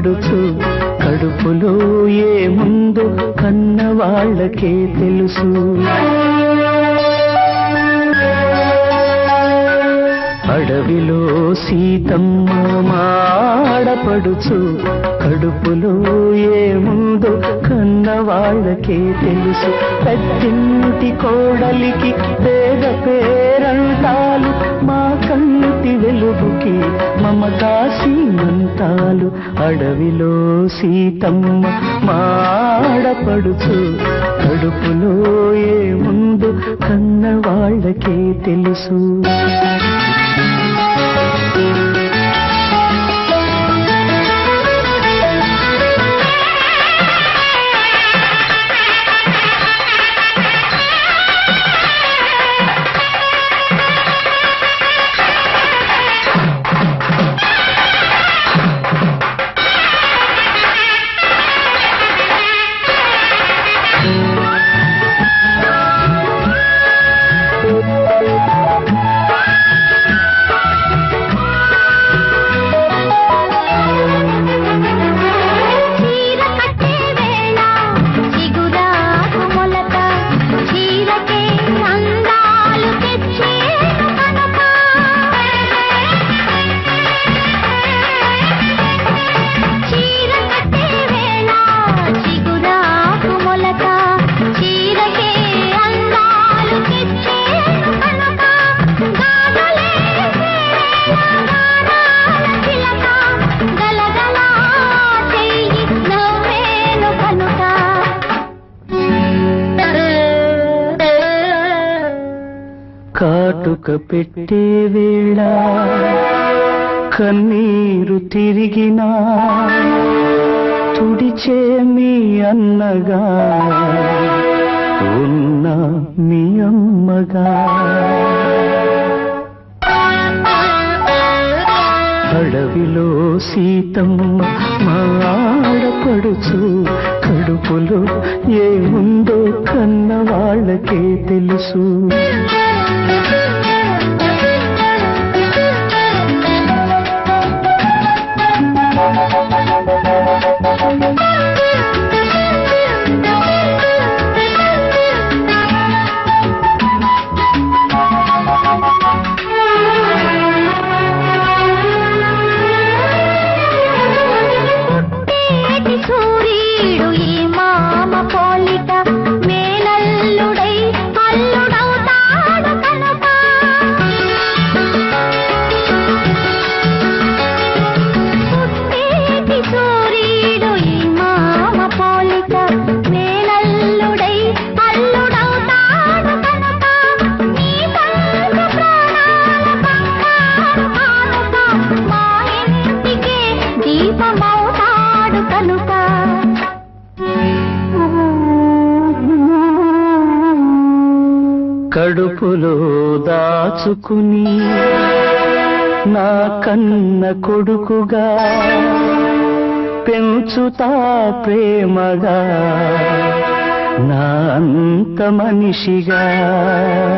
పడుచు కడుపులో ఏముందో కన్న వాళ్ళకే తెలుసు అడవిలో సీతమ్మ మాడపడుచు కడుపులో ఏముందో కన్న వాళ్ళకే తెలుసు పెద్దింటి కోడలికి పేద పేరంటాలు మా కన్నుటి వెలుగుకి మమతా సీమంతాలు అడవిలో సీతమ్మ మాడపడుచు కడుపులో ఏముందో కన్న వాళ్ళకే తెలుసు చీర కట్టే వేళ చిగురాకు మొలక చీరకే అందాలు తెచ్చేను కనుక చీర కట్టే వేళ చిగురాకు మొలక చీరకే అందాలు తెచ్చేను కనుక గాజులే చిలక గలగలా చెయ్యి నవ్వేను కనుక కాటుక పెట్టే వేళ కన్నీరు తిరిగినా తుడిచే మీ అన్నగా ఉన్న మీ అమ్మగా అడవిలో సీతమ్మ మాడపడుచు కడుపులో ఏముందో కన్న వాళ్ళకే తెలుసు పుట్టేటి సూర్యుడు ఈ మామ పోలిక మేనల్లుడై అల్లుడవుతాడు కనుక పుట్టేటి సూర్యుడు ఈ మామ పోలిక మేనల్లుడై అల్లుడవుతాడు కనుక నీ పంచ ప్రాణాల బంగారు కానుక మా ఇంటికే దీపమవుతాడు కనుక కడుపులో దాచుకుని నా కన్న కొడుకుగా పెంచుతా ప్రేమగా నా అంత మనిషిగా